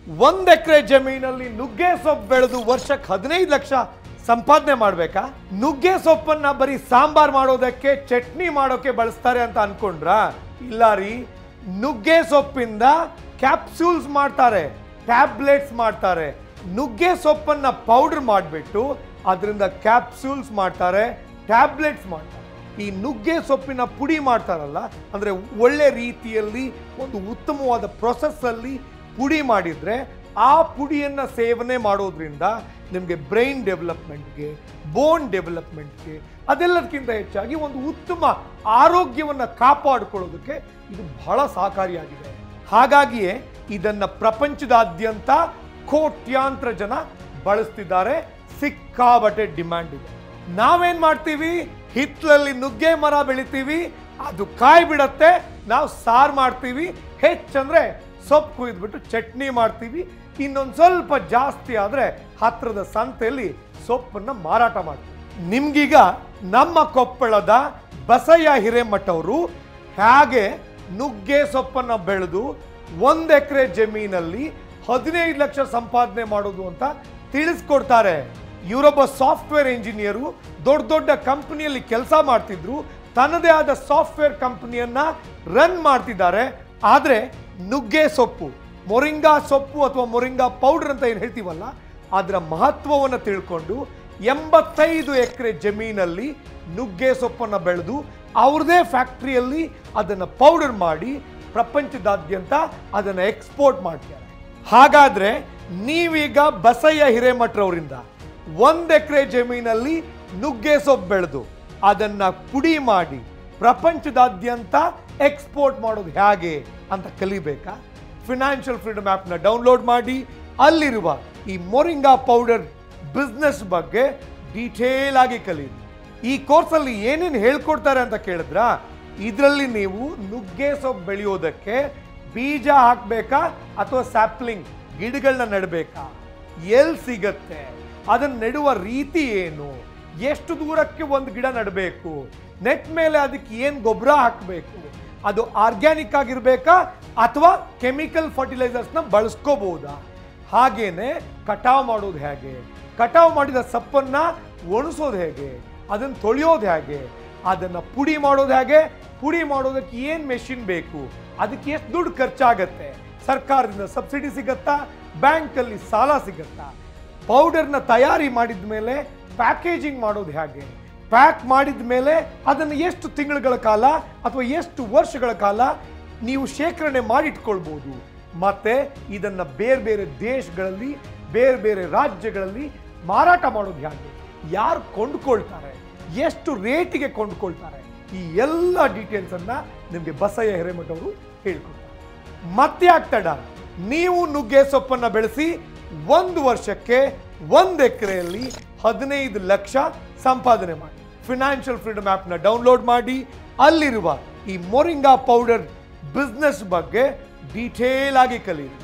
ಒಂದ್ ಎಕರೆ ಜಮೀನಲ್ಲಿ ನುಗ್ಗೆ ಸೊಪ್ಪು ಬೆಳೆದು ವರ್ಷಕ್ಕೆ ಹದಿನೈದು ಲಕ್ಷ ಸಂಪಾದನೆ ಮಾಡ್ಬೇಕಾ ನುಗ್ಗೆ ಸೊಪ್ಪನ್ನ ಬರೀ ಸಾಂಬಾರ್ ಮಾಡೋದಕ್ಕೆ ಚಟ್ನಿ ಮಾಡೋಕೆ ಬಳಸ್ತಾರೆ ಅಂತ ಅನ್ಕೊಂಡ್ರ ಇಲ್ಲ ರೀ ನುಗ್ಗೆ ಸೊಪ್ಪಿಂದ ಕ್ಯಾಪ್ಸೂಲ್ಸ್ ಮಾಡ್ತಾರೆ ಟ್ಯಾಬ್ಲೆಟ್ಸ್ ಮಾಡ್ತಾರೆ ನುಗ್ಗೆ ಸೊಪ್ಪನ್ನ ಪೌಡರ್ ಮಾಡಿಬಿಟ್ಟು ಅದರಿಂದ ಕ್ಯಾಪ್ಸೂಲ್ಸ್ ಮಾಡ್ತಾರೆ ಟ್ಯಾಬ್ಲೆಟ್ಸ್ ಮಾಡ್ತಾರೆ ಈ ನುಗ್ಗೆ ಸೊಪ್ಪಿನ ಪುಡಿ ಮಾಡ್ತಾರಲ್ಲ ಅಂದ್ರೆ ಒಳ್ಳೆ ರೀತಿಯಲ್ಲಿ ಒಂದು ಉತ್ತಮವಾದ process ಅಲ್ಲಿ ಪುಡಿ ಮಾಡಿದ್ರೆ ಆ ಪುಡಿಯನ್ನ ಸೇವನೆ ಮಾಡೋದ್ರಿಂದ ನಿಮಗೆ ಬ್ರೈನ್ ಡೆವಲಪ್ಮೆಂಟ್ಗೆ ಬೋನ್ ಡೆವಲಪ್ಮೆಂಟ್ಗೆ ಅದೆಲ್ಲದಕ್ಕಿಂತ ಹೆಚ್ಚಾಗಿ ಒಂದು ಉತ್ತಮ ಆರೋಗ್ಯವನ್ನ ಕಾಪಾಡಿಕೊಳ್ಳೋದಕ್ಕೆ ಇದು ಬಹಳ ಸಹಕಾರಿಯಾಗಿದೆ ಹಾಗಾಗಿಯೇ ಇದನ್ನ ಪ್ರಪಂಚದಾದ್ಯಂತ ಕೋಟ್ಯಾಂತರ ಜನ ಬಳಸ್ತಿದ್ದಾರೆ ಸಿಕ್ಕಾಬಟ್ಟೆ ಡಿಮ್ಯಾಂಡ್ ಇದೆ ನಾವೇನ್ ಮಾಡ್ತೀವಿ ಹಿತ್ಲಲ್ಲಿ ನುಗ್ಗೆ ಮರ ಬೆಳಿತೀವಿ ಅದು ಕಾಯಿ ಬಿಡತ್ತೆ ನಾವು ಸಾರು ಮಾಡ್ತೀವಿ ಹೆಚ್ಚಂದ್ರೆ ಸೊಪ್ಪು ಕುಯ್ದ್ಬಿಟ್ಟು ಚಟ್ನಿ ಮಾಡ್ತೀವಿ ಇನ್ನೊಂದು ಸ್ವಲ್ಪ ಜಾಸ್ತಿ ಆದ್ರೆ ಹತ್ರದ ಸಂತೆಯಲ್ಲಿ ಸೊಪ್ಪನ್ನ ಮಾರಾಟ ಮಾಡ್ತೀವಿ ನಿಮ್ಗೀಗ ನಮ್ಮ ಕೊಪ್ಪಳದ ಬಸಯ್ಯ ಹಿರೇಮಠ ಅವರು ಹೇಗೆ ನುಗ್ಗೆ ಸೊಪ್ಪನ್ನ ಬೆಳೆದು ಒಂದ್ ಎಕರೆ ಜಮೀನಲ್ಲಿ ಹದಿನೈದು ಲಕ್ಷ ಸಂಪಾದನೆ ಮಾಡೋದು ಅಂತ ತಿಳಿಸ್ಕೊಡ್ತಾರೆ ಇವರೊಬ್ಬ ಸಾಫ್ಟ್ವೇರ್ ಇಂಜಿನಿಯರು ದೊಡ್ಡ ದೊಡ್ಡ ಕಂಪನಿಯಲ್ಲಿ ಕೆಲಸ ಮಾಡ್ತಿದ್ರು ತನ್ನದೇ ಆದ ಸಾಫ್ಟ್ವೇರ್ ಕಂಪನಿಯನ್ನ ರನ್ ಮಾಡ್ತಿದ್ದಾರೆ ಆದ್ರೆ ನುಗ್ಗೆ ಸೊಪ್ಪು ಮೊರಿಂಗಾ ಸೊಪ್ಪು ಅಥವಾ ಮೊರಿಂಗಾ ಪೌಡರ್ ಅಂತ ಏನು ಹೇಳ್ತೀವಲ್ಲ ಅದರ ಮಹತ್ವವನ್ನು ತಿಳ್ಕೊಂಡು ಎಂಬತ್ತೈದು ಎಕರೆ ಜಮೀನಲ್ಲಿ ನುಗ್ಗೆ ಸೊಪ್ಪನ್ನು ಬೆಳೆದು ಅವ್ರದೇ ಫ್ಯಾಕ್ಟ್ರಿಯಲ್ಲಿ ಅದನ್ನು ಪೌಡರ್ ಮಾಡಿ ಪ್ರಪಂಚದಾದ್ಯಂತ ಅದನ್ನು ಎಕ್ಸ್ಪೋರ್ಟ್ ಮಾಡ್ತಾರೆ ಹಾಗಾದ್ರೆ ನೀವೀಗ ಬಸಯ್ಯ ಹಿರೇಮಠರವರಿಂದ ಒಂದ್ ಎಕರೆ ಜಮೀನಲ್ಲಿ ನುಗ್ಗೆ ಸೊಪ್ಪು ಬೆಳೆದು ಅದನ್ನ ಪುಡಿ ಮಾಡಿ ಪ್ರಪಂಚದಾದ್ಯಂತ ಎಕ್ಸ್ಪೋರ್ಟ್ ಮಾಡೋದು ಹೇಗೆ ಅಂತ ಕಲಿಬೇಕಾ ಫಿನಾನ್ಷಿಯಲ್ ಫ್ರೀಡಮ್ ಆ್ಯಪ್ನ ಡೌನ್ಲೋಡ್ ಮಾಡಿ ಅಲ್ಲಿರುವ ಈ ಮೊರಿಂಗಾ ಪೌಡರ್ ಬಿಸ್ನೆಸ್ ಬಗ್ಗೆ ಡೀಟೇಲ್ ಆಗಿ ಕಲೀರಿ ಈ ಕೋರ್ಸಲ್ಲಿ ಏನೇನು ಹೇಳ್ಕೊಡ್ತಾರೆ ಅಂತ ಕೇಳಿದ್ರ ಇದರಲ್ಲಿ ನೀವು ನುಗ್ಗೆ ಸೊಪ್ಪು ಬೆಳೆಯೋದಕ್ಕೆ ಬೀಜ ಹಾಕ್ಬೇಕಾ ಅಥವಾ ಸ್ಯಾಪ್ಲಿಂಗ್ ಗಿಡಗಳನ್ನ ನೆಡಬೇಕಾ ಎಲ್ಲಿ ಸಿಗತ್ತೆ ಅದನ್ನ ನೆಡುವ ರೀತಿ ಏನು ಎಷ್ಟು ದೂರಕ್ಕೆ ಒಂದು ಗಿಡ ನೆಡಬೇಕು ನೆಟ್ ಮೇಲೆ ಅದಕ್ಕೆ ಏನು ಗೊಬ್ಬರ ಹಾಕಬೇಕು ಅದು ಆರ್ಗ್ಯಾನಿಕ್ ಆಗಿರ್ಬೇಕಾ ಅಥವಾ ಕೆಮಿಕಲ್ ಫರ್ಟಿಲೈಸರ್ಸ್ನ ಬಳಸ್ಕೋಬಹುದಾ ಹಾಗೇನೆ ಕಟಾವ್ ಮಾಡೋದು ಹೇಗೆ ಕಟಾವ್ ಮಾಡಿದ ಸಪ್ಪನ್ನ ಒಣಸೋದು ಹೇಗೆ ಅದನ್ನು ತೊಳೆಯೋದು ಹೇಗೆ ಅದನ್ನ ಪುಡಿ ಮಾಡೋದು ಹೇಗೆ ಪುಡಿ ಮಾಡೋದಕ್ಕೆ ಏನು ಮೆಷಿನ್ ಬೇಕು ಅದಕ್ಕೆ ಎಷ್ಟು ದುಡ್ಡು ಖರ್ಚಾಗತ್ತೆ ಸರ್ಕಾರದಿಂದ ಸಬ್ಸಿಡಿ ಸಿಗತ್ತಾ ಬ್ಯಾಂಕಲ್ಲಿ ಸಾಲ ಸಿಗತ್ತಾ ಪೌಡರ್ನ ತಯಾರಿ ಮಾಡಿದ ಮೇಲೆ ಪ್ಯಾಕೇಜಿಂಗ್ ಮಾಡೋದು ಹೇಗೆ ಪ್ಯಾಕ್ ಮಾಡಿದ ಮೇಲೆ ಅದನ್ನು ಎಷ್ಟು ತಿಂಗಳುಗಳ ಕಾಲ ಅಥವಾ ಎಷ್ಟು ವರ್ಷಗಳ ಕಾಲ ನೀವು ಶೇಖರಣೆ ಮಾಡಿಟ್ಕೊಳ್ಬೋದು ಮತ್ತೆ ಇದನ್ನ ಬೇರೆ ಬೇರೆ ದೇಶಗಳಲ್ಲಿ ಬೇರೆ ಬೇರೆ ರಾಜ್ಯಗಳಲ್ಲಿ ಮಾರಾಟ ಮಾಡೋದು ಹೇಗೆ ಯಾರು ಕೊಂಡ್ಕೊಳ್ತಾರೆ ಎಷ್ಟು ರೇಟಿಗೆ ಕೊಂಡ್ಕೊಳ್ತಾರೆ ಈ ಎಲ್ಲ ಡೀಟೇಲ್ಸ್ ಅನ್ನ ನಿಮಗೆ ಬಸಯ್ಯ ಹಿರೇಮಠ ಅವರು ಹೇಳ್ಕೊಡ್ತಾರೆ ಮತ್ತೆ ಆಗ್ತಡ ನೀವು ನುಗ್ಗೆ ಸೊಪ್ಪನ್ನ ಬೆಳೆಸಿ ಒಂದು ವರ್ಷಕ್ಕೆ ಒಂದು ಎಕರೆಯಲ್ಲಿ ಹದಿನೈದು ಲಕ್ಷ ಸಂಪಾದನೆ ಮಾಡಿ ಫಿನಾನ್ಷಿಯಲ್ ಫ್ರೀಡಮ್ ಆ್ಯಪ್ನ ಡೌನ್ಲೋಡ್ ಮಾಡಿ ಅಲ್ಲಿರುವ ಈ ಮೊರಿಂಗಾ ಪೌಡರ್ ಬಿಸ್ನೆಸ್ ಬಗ್ಗೆ ಡೀಟೇಲ್ ಆಗಿ ಕಲೀರಿ